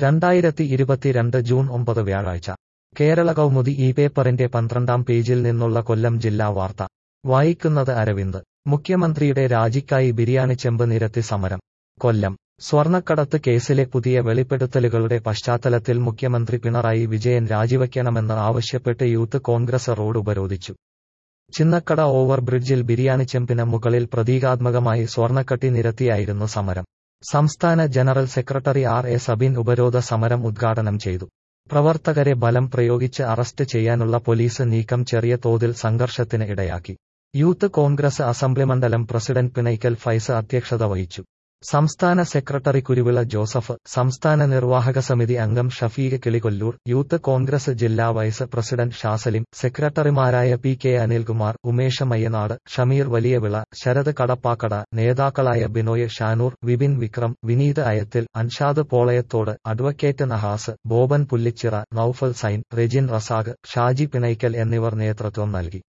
രണ്ടായിരത്തി ഇരുപത്തിരണ്ട് ജൂൺ ഒമ്പത് വ്യാഴാഴ്ച കേരള കൗമുദി ഈ പേപ്പറിന്റെ പന്ത്രണ്ടാം പേജിൽ നിന്നുള്ള കൊല്ലം ജില്ലാ വാർത്ത വായിക്കുന്നത് അരവിന്ദ് മുഖ്യമന്ത്രിയുടെ രാജിക്കായി ബിരിയാണി ചെമ്പ് നിരത്തി സമരം കൊല്ലം സ്വർണ്ണക്കടത്ത് കേസിലെ പുതിയ വെളിപ്പെടുത്തലുകളുടെ പശ്ചാത്തലത്തിൽ മുഖ്യമന്ത്രി പിണറായി വിജയൻ രാജിവയ്ക്കണമെന്ന് ആവശ്യപ്പെട്ട് യൂത്ത് കോൺഗ്രസ് റോഡ് ഉപരോധിച്ചു ചിന്നക്കട ഓവർബ്രിഡ്ജിൽ ബിരിയാണി ചെമ്പിന് മുകളിൽ പ്രതീകാത്മകമായി സ്വർണ്ണക്കട്ടി നിരത്തിയായിരുന്നു സമരം സംസ്ഥാന general secretary R A Sabin ഉപരോധ സമരം ഉദ്ഘാടനം ചെയ്തു പ്രവർത്തകരെ ബലം പ്രയോഗിച്ച് അറസ്റ്റ് ചെയ്യാനുള്ള പോലീസ് നീക്കം ചെറിയ തോതിൽ സംഘർഷത്തിന് ഇടയാക്കി യൂത്ത് കോൺഗ്രസ് അസംബ്ലി മണ്ഡലം പ്രസിഡന്റ് പിണൈക്കൽ ഫൈസ് അധ്യക്ഷത വഹിച്ചു സംസ്ഥാന സെക്രട്ടറി കുരുവിള ജോസഫ് സംസ്ഥാന നിർവാഹക സമിതി അംഗം ഷഫീഖ് കിളികൊല്ലൂർ യൂത്ത് കോൺഗ്രസ് ജില്ലാ വൈസ് പ്രസിഡന്റ് ഷാസലിം സെക്രട്ടറിമാരായ പി കെ അനിൽകുമാർ ഉമേഷ് മയ്യനാട് ഷമീർ വലിയവിള ശരത് കടപ്പാക്കട നേതാക്കളായ ബിനോയ് ഷാനൂർ വിപിൻ വിക്രം വിനീത് അയത്തിൽ അൻഷാദ് പോളയത്തോട് അഡ്വക്കേറ്റ് നഹാസ് ബോബൻ പുല്ലിച്ചിറ നൌഫൽ സൈൻ റെജിൻ റസാഖ് ഷാജി പിണൈക്കൽ എന്നിവർ നേതൃത്വം നൽകി